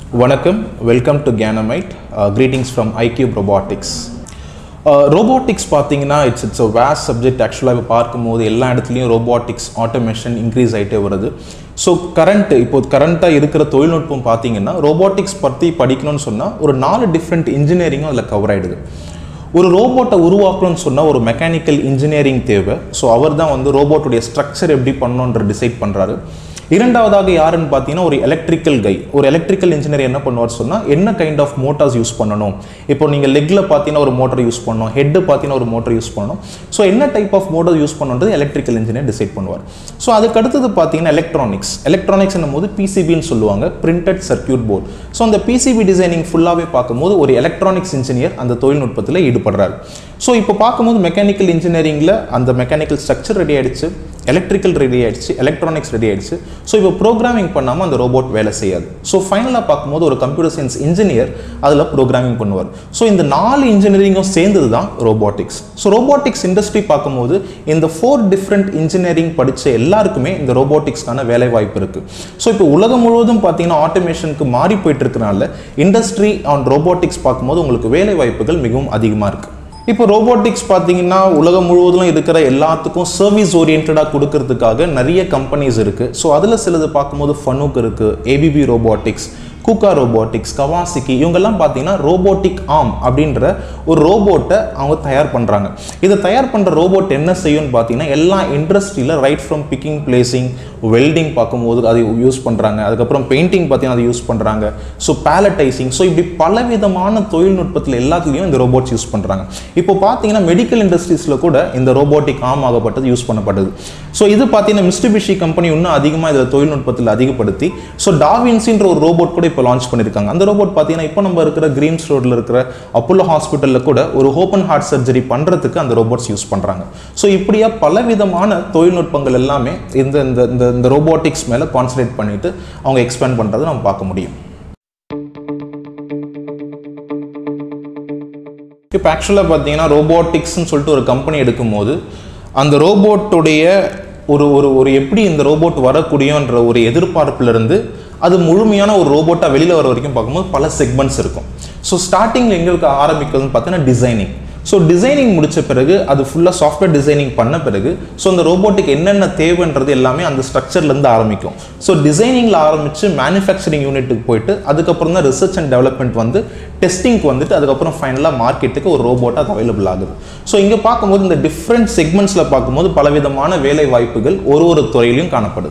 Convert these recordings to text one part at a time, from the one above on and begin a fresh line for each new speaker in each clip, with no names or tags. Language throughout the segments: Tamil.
வணக்கம் welcome to Kanamite greetings from iQube robotics robotics பார்த்தீங்கன்னா it's it's a vast subject ஆக்சுவலாக இப்போ பார்க்கும்போது எல்லா இடத்துலையும் ரோபோட்டிக்ஸ் ஆட்டோமேஷன் இன்க்ரீஸ் ஆகிட்டே வருது ஸோ கரண்ட் இப்போ கரண்ட்டாக இருக்கிற தொழில்நுட்பம் பார்த்தீங்கன்னா ரோபோட்டிக்ஸ் பற்றி படிக்கணும்னு சொன்னால் ஒரு நாலு டிஃப்ரெண்ட் இன்ஜினியரிங்கும் அதில் கவர் ஆகிடுது ஒரு ரோபோட்டை உருவாக்கணும்னு சொன்னால் ஒரு மெக்கானிக்கல் இன்ஜினியரிங் தேவை ஸோ அவர் தான் வந்து ரோபோட்டுடைய ஸ்ட்ரக்சர் எப்படி பண்ணணுன்ற டிசைட் பண்ணுறாரு இரண்டாவதாக யாருன்னு பார்த்தீங்கன்னா ஒரு எலக்ட்ரிக்கல் கை ஒரு எலக்ட்ரிக்கல் இன்ஜினியர் என்ன பண்ணுவார் சொன்னால் என்ன கைண்ட் ஆஃப் மோட்டார்ஸ் யூஸ் பண்ணணும் இப்போ நீங்கள் லெக்கில் பார்த்தீங்கன்னா ஒரு மோட்டர் யூஸ் பண்ணணும் ஹெட்டு பார்த்தீங்கன்னா ஒரு மோட்டர் யூஸ் பண்ணணும் ஸோ என்ன டைப் ஆஃப் மோட்டர் யூஸ் பண்ணுன்றது எலக்ட்ரிக்கல் இன்ஜினியர் டிசைட் பண்ணுவார் ஸோ அதுக்கு அடுத்தது பார்த்தீங்கன்னா எலக்ட்ரானிக்ஸ் எலக்ட்ரானிக்ஸ் போது பிசிபின்னு சொல்லுவாங்க பிரிண்டட் சர்க்கியூட் போர்ட் ஸோ அந்த பிசிபி டிசைனிங் ஃபுல்லாகவே பார்க்கும்போது ஒரு எலக்ட்ரானிக்ஸ் இன்ஜினியர் அந்த தொழில்நுட்பத்தில் ஈடுபடுறாரு ஸோ இப்போ பார்க்கும்போது மெக்கானிக்கல் இன்ஜினியரிங்கில் அந்த மெக்கானிக்கல் ஸ்ட்ரக்சர் ரெடி ஆயிடுச்சு எலக்ட்ரிக்கல் ரெடி ஆயிடுச்சு எலக்ட்ரானிக்ஸ் ரெடி ஆயிடுச்சு ஸோ இப்போ ப்ரோக்ராமிங் பண்ணாமல் அந்த ரோபோட் வேலை செய்யாது ஸோ ஃபைனலாக பார்க்கும்போது ஒரு கம்ப்யூட்டர் சயின்ஸ் இன்ஜினியர் அதில் ப்ரோக்ராமிங் பண்ணுவார் ஸோ இந்த நாலு இன்ஜினியரிங்கும் சேர்ந்தது தான் ரோபோட்டிக்ஸ் ஸோ ரோபோட்டிக்ஸ் இண்டஸ்ட்ரி பார்க்கும்போது இந்த ஃபோர் டிஃப்ரெண்ட் இன்ஜினியரிங் படித்த எல்லாருக்குமே இந்த ரோபோட்டிக்ஸ்க்கான வேலை வாய்ப்பு இருக்குது ஸோ இப்போ உலகம் முழுவதும் பார்த்தீங்கன்னா ஆட்டோமேஷனுக்கு மாறி போயிட்டு இருக்கனால இண்டஸ்ட்ரி ஆன் ரோபோட்டிக்ஸ் பார்க்கும்போது உங்களுக்கு வேலை வாய்ப்புகள் மிகவும் அதிகமாக இருக்குது இப்போ ரோபோட்டிக்ஸ் பார்த்தீங்கன்னா உலகம் முழுவதும் இருக்கிற எல்லாத்துக்கும் சர்வீஸ் ஓரியன்டாக கொடுக்கறதுக்காக நிறைய கம்பெனிஸ் இருக்குது ஸோ அதில் சிலது பார்க்கும்போது ஃபனுக் இருக்குது ABB robotics Kuka robotics Kawasaki இவங்கெல்லாம் பார்த்தீங்கன்னா ரோபோட்டிக் ஆம் அப்படின்ற ஒரு ரோபோட்டை அவங்க தயார் பண்ணுறாங்க இதை தயார் பண்ணுற ரோபோட் என்ன செய்யும்னு பார்த்தீங்கன்னா எல்லா இண்டஸ்ட்ரியில் right from picking placing welding பார்க்கும்போது அதை யூஸ் பண்ணுறாங்க அதுக்கப்புறம் பெயிண்டிங் பார்த்தீங்கன்னா அதை யூஸ் பண்ணுறாங்க ஸோ பேலட்டைசிங் ஸோ இப்படி பலவிதமான தொழில்நுட்பத்தில் எல்லாத்துலேயும் இந்த ரோபோட்ஸ் யூஸ் பண்ணுறாங்க இப்போ பார்த்தீங்கன்னா மெடிக்கல் இண்டஸ்ட்ரீஸில் கூட இந்த ரோபோட்டிக் ஆம் ஆகப்பட்டது யூஸ் பண்ணப்பட்டது ஸோ இது பார்த்தீங்கன்னா மிஸ்டிபிஷி கம்பெனி இன்னும் அதிகமாக இதில் தொழில்நுட்பத்தில் அதிகப்படுத்தி ஸோ டாவின்சின்ற ஒரு ரோபோட் கூட இப்போ லான்ச் பண்ணியிருக்காங்க அந்த ரோபோட் பார்த்தீங்கன்னா இப்போ நம்ம இருக்கிற கிரீன்ஸ் ரோட்டில் இருக்கிற அப்போலோ ஹாஸ்பிட்டலில் கூட ஒரு ஓப்பன் ஹார்ட் சர்ஜரி பண்ணுறதுக்கு அந்த ரோபோட்ஸ் யூஸ் பண்ணுறாங்க ஸோ இப்படியா பலவிதமான தொழில்நுட்பங்கள் எல்லாமே இந்த இந்த இந்த இந்த ரோபோட்டிக்ஸ் மேலே கான்சன்ட்ரேட் பண்ணிட்டு அவங்க எக்ஸ்பேண்ட் பண்ணுறதை நம்ம பார்க்க முடியும் இப்போ ஆக்சுவலாக பார்த்தீங்கன்னா ரோபோட்டிக்ஸ்னு சொல்லிட்டு ஒரு கம்பெனி எடுக்கும்போது அந்த ரோபோட்டுடைய ஒரு ஒரு ஒரு எப்படி இந்த ரோபோட் வரக்கூடியன்ற ஒரு எதிர்பார்ப்புலேருந்து அது முழுமையான ஒரு ரோபோட்டாக வெளியில் வர வரைக்கும் பார்க்கும்போது பல செக்மெண்ட்ஸ் இருக்கும் ஸோ ஸ்டார்டிங்கில் எங்களுக்கு ஆரம்பிக்கிறதுன்னு பார்த்தீங்கன்னா டிசைனிங் ஸோ டிசைனிங் முடித்த பிறகு அது ஃபுல்லாக சாஃப்ட்வேர் டிசைனிங் பண்ண பிறகு ஸோ அந்த ரோபோட்டுக்கு என்னென்ன தேவைன்றது எல்லாமே அந்த ஸ்ட்ரக்சர்லேருந்து ஆரம்பிக்கும் ஸோ டிசைனிங்கில் ஆரம்பித்து மேனுஃபேக்சரிங் யூனிட்டுக்கு போயிட்டு அதுக்கப்புறம் தான் ரிசர்ச் அண்ட் டெவலப்மெண்ட் வந்து டெஸ்டிங்க்கு வந்துட்டு அதுக்கப்புறம் ஃபைனலாக மார்க்கெட்டுக்கு ஒரு ரோபோட்டாக அது அவைலபிள் ஆகுது ஸோ இங்கே பார்க்கும்போது இந்த டிஃப்ரெண்ட் செக்மெண்ட்ஸில் பார்க்கும்போது பலவிதமான வேலை வாய்ப்புகள் ஒரு ஒரு துறையிலையும் காணப்படுது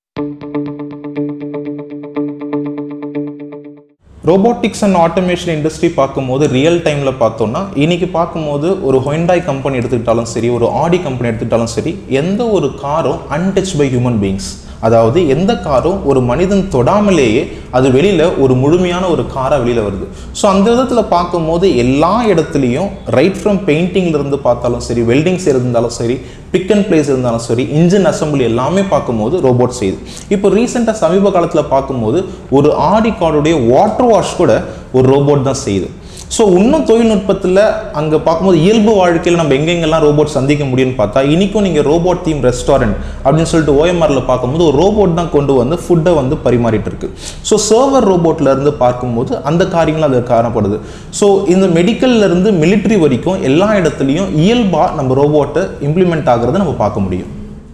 ரோபோட்டிக்ஸ் அண்ட் ஆட்டோமேஷன் இண்டஸ்ட்ரி பார்க்கும்போது ரியல் டைமில் பார்த்தோம்னா இன்னைக்கு பார்க்கும்போது ஒரு ஹொண்டாய் கம்பெனி எடுத்துக்கிட்டாலும் சரி ஒரு ஆடி கம்பெனி எடுத்துக்கிட்டாலும் சரி எந்த ஒரு காரும் அன்டச் பை ஹியூமன் பீயிங்ஸ் அதாவது எந்த காரும் ஒரு மனிதன் தொடாமலேயே அது வெளியில் ஒரு முழுமையான ஒரு காராக வெளியில் வருது ஸோ அந்த விதத்தில் பார்க்கும்போது எல்லா இடத்துலையும் ரைட் ஃப்ரம் பெயிண்டிங்லேருந்து பார்த்தாலும் சரி வெல்டிங்ஸ் இருந்தாலும் சரி பிக் அண்ட் பிளேஸ் இருந்தாலும் சரி இன்ஜின் அசம்பிளி எல்லாமே பார்க்கும்போது ரோபோட் செய்யுது இப்போ ரீசெண்டாக சமீப காலத்தில் பார்க்கும்போது ஒரு ஆடி கார்டுடைய வாட்டர் வாஷ் கூட ஒரு ரோபோட் தான் செய்யுது ஸோ இன்னும் தொழில்நுட்பத்தில் அங்கே பார்க்கும்போது இயல்பு வாழ்க்கையில் நம்ம எங்கெங்கெல்லாம் ரோபோட் சந்திக்க முடியும்னு பார்த்தா இன்றைக்கும் நீங்கள் ரோபோட் தீம் ரெஸ்டாரண்ட் அப்படின்னு சொல்லிட்டு ஓஎம்ஆரில் பார்க்கும்போது ஒரு ரோபோட் தான் கொண்டு வந்து ஃபுட்டை வந்து பரிமாறிட்டு இருக்கு ஸோ சர்வர் ரோபோட்டில் இருந்து பார்க்கும்போது அந்த காரியங்களும் அது காணப்படுது ஸோ இந்த மெடிக்கல்ல இருந்து மிலிட்ரி வரைக்கும் எல்லா இடத்துலையும் இயல்பாக நம்ம ரோபோட்டை இம்ப்ளிமெண்ட் ஆகிறத நம்ம பார்க்க முடியும்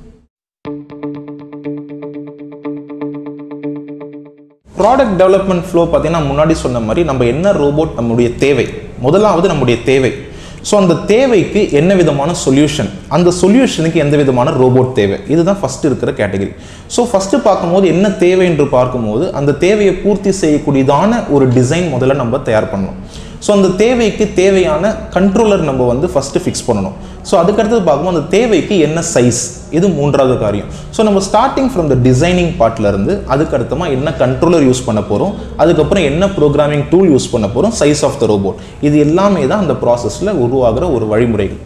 ப்ராடக்ட் டெவலப்மெண்ட் ஃப்ளோ பார்த்தீங்கன்னா முன்னாடி சொன்ன மாதிரி நம்ம என்ன ரோபோட் நம்முடைய தேவை முதலாவது நம்முடைய தேவை ஸோ அந்த தேவைக்கு என்ன விதமான சொல்யூஷன் அந்த சொல்யூஷனுக்கு எந்த விதமான ரோபோட் தேவை இதுதான் ஃபஸ்ட்டு இருக்கிற கேட்டகரி ஸோ ஃபஸ்ட்டு பார்க்கும்போது என்ன தேவை என்று பார்க்கும்போது அந்த தேவையை பூர்த்தி செய்யக்கூடியதான ஒரு டிசைன் முதல்ல நம்ம தயார் பண்ணணும் ஸோ அந்த தேவைக்கு தேவையான கண்ட்ரோலர் நம்ம வந்து ஃபஸ்ட்டு ஃபிக்ஸ் பண்ணணும் ஸோ அதுக்கடுத்தது பார்க்கும்போது அந்த தேவைக்கு என்ன சைஸ் இது மூன்றாவது காரியம் ஸோ நம்ம ஸ்டார்டிங் ஃப்ரம் த டிசைனிங் பார்ட்லேருந்து அதுக்கு அடுத்தமாக என்ன கண்ட்ரோலர் யூஸ் பண்ண போகிறோம் அதுக்கப்புறம் என்ன ப்ரோக்ராமிங் டூல் யூஸ் பண்ண போகிறோம் சைஸ் ஆஃப் த ரோபோட் இது எல்லாமே தான் அந்த ப்ராசஸில் உருவாகிற ஒரு வழிமுறைகள்